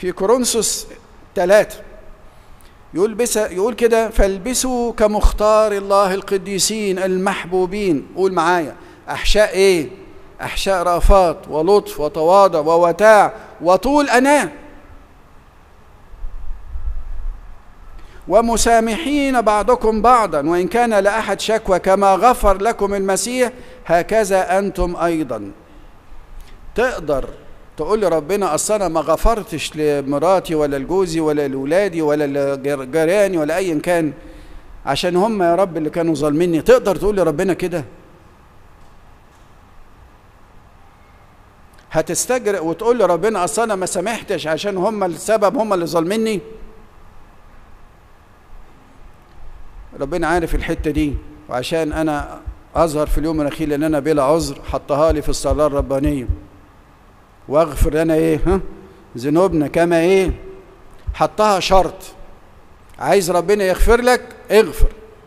في كورنثوس ثلاثة يقول بس يقول كده فالبسوا كمختار الله القديسين المحبوبين قول معايا احشاء ايه احشاء رافات ولطف وتواضع ووتاع وطول اناه ومسامحين بعضكم بعضا وان كان لاحد شكوى كما غفر لكم المسيح هكذا انتم ايضا تقدر تقول لربنا اصل انا ما غفرتش لمراتي ولا لجوزي ولا لاولادي ولا لجيراني ولا ايا كان عشان هم يا رب اللي كانوا ظالميني تقدر تقول لربنا كده هتستجرئ وتقول لربنا اصل انا ما سامحتش عشان هم السبب هم اللي ظالميني ربنا عارف الحته دي وعشان انا اظهر في اليوم الاخير ان انا بلا عذر حطها لي في الصلاه الربانيه واغفر لنا ايه ها ذنوبنا كما ايه حطها شرط عايز ربنا يغفر لك اغفر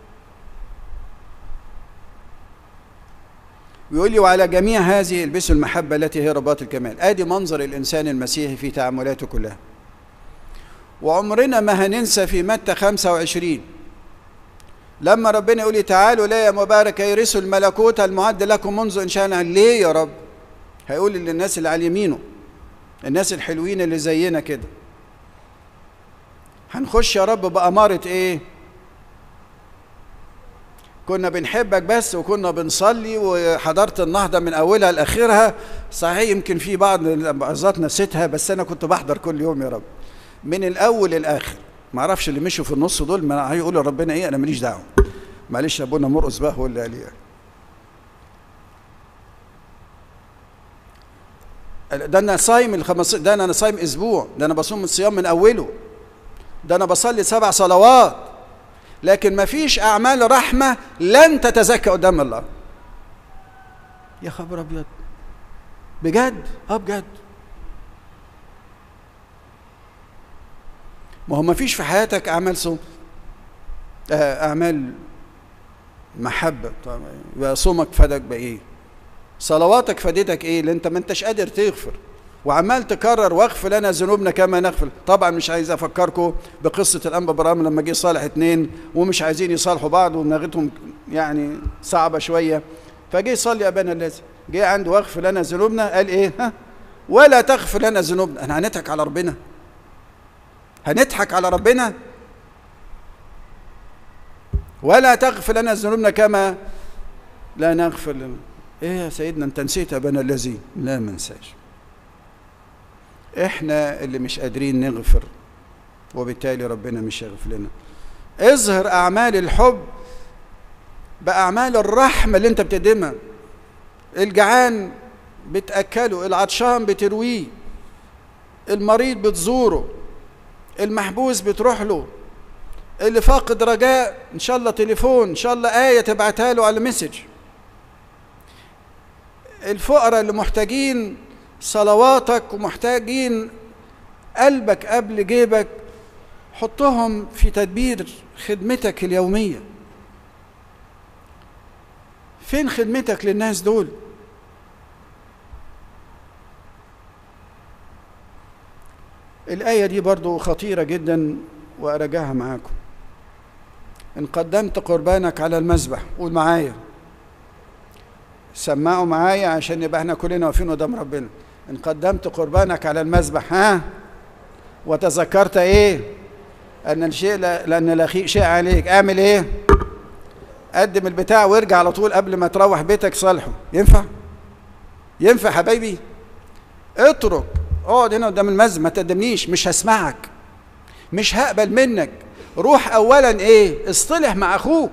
ويقول لي وعلى جميع هذه البسوا المحبة التي هي رباط الكمال ادي منظر الانسان المسيحي في تعاملاته كلها وعمرنا ما هننسى في متى 25 لما ربنا يقول لي تعالوا لا يا مبارك يرثوا الملكوت المعد لكم منذ انشاء ليه يا رب هيقول للناس اللي على يمينه الناس الحلوين اللي زينا كده هنخش يا رب بأمارة ايه كنا بنحبك بس وكنا بنصلي وحضرت النهضة من أولها لآخرها صحيح يمكن في بعض اللحظات نسيتها بس أنا كنت بحضر كل يوم يا رب من الأول للآخر ما أعرفش اللي مشوا في النص دول ما هيقولوا ربنا إيه أنا ماليش دعوة معلش أبونا مرقص بقى هو اللي قال يعني. ده انا صايم الخمس ده انا صايم اسبوع ده انا بصوم الصيام من اوله ده انا بصلي سبع صلوات لكن ما فيش اعمال رحمه لن تتزكى قدام الله يا خبر ابيض بجد اه بجد ما هو ما فيش في حياتك اعمال صوم آه اعمال محبه طبعا يبقى صومك فادك بايه صلواتك فادتك ايه اللي انت ما انتش قادر تغفر وعمال تكرر واغفر لنا ذنوبنا كما نغفر طبعا مش عايز افكركم بقصه الانبا ابراهيم لما جه صالح اتنين ومش عايزين يصالحوا بعض ودماغتهم يعني صعبه شويه فجه يصلي ابانا الذي جه عنده واغفر لنا ذنوبنا قال ايه ها ولا تغفر لنا ذنوبنا احنا هنضحك على ربنا هنضحك على ربنا ولا تغفر لنا ذنوبنا كما لا نغفر لنا ايه يا سيدنا انت نسيت ابانا الذي لا ما نساش احنا اللي مش قادرين نغفر وبالتالي ربنا مش هيغفر لنا اظهر اعمال الحب باعمال الرحمه اللي انت بتقدمها الجعان بتاكله العطشان بترويه المريض بتزوره المحبوس بتروح له اللي فاقد رجاء ان شاء الله تليفون ان شاء الله ايه تبعتها له على مسج الفقراء اللي محتاجين صلواتك ومحتاجين قلبك قبل جيبك حطهم في تدبير خدمتك اليومية فين خدمتك للناس دول الآية دي برضو خطيرة جدا وأراجعها معاكم إن قدمت قربانك على المذبح قول معايا سمعوا معايا عشان يبقى احنا كلنا واقفين قدام ربنا ان قدمت قربانك على المذبح ها وتذكرت ايه ان الشيء لان الاخيء شيء عليك اعمل ايه قدم البتاع وارجع على طول قبل ما تروح بيتك صالحه ينفع ينفع حبايبي اترك اقعد هنا قدام المذبح ما تقدمنيش مش هسمعك مش هقبل منك روح اولا ايه اصطلح مع اخوك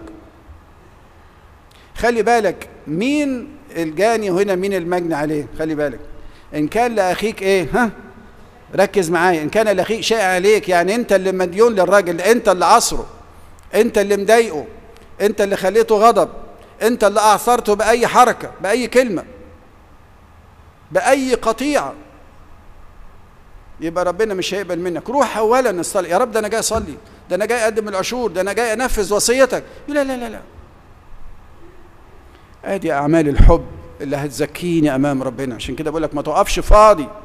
خلي بالك مين الجاني هنا مين المجني عليه خلي بالك ان كان لاخيك ايه ها ركز معايا ان كان لاخيك شيء عليك يعني انت اللي مديون للراجل انت اللي عصره انت اللي مضايقه انت اللي خليته غضب انت اللي اعثرته باي حركه باي كلمه باي قطيعه يبقى ربنا مش هيقبل منك روح اولا اصلي يا رب ده انا جاي اصلي ده انا جاي اقدم العشور ده انا جاي انفذ وصيتك لا لا لا لا ادي اعمال الحب اللي هتزكيني امام ربنا عشان كده بقول لك ما تقفش فاضي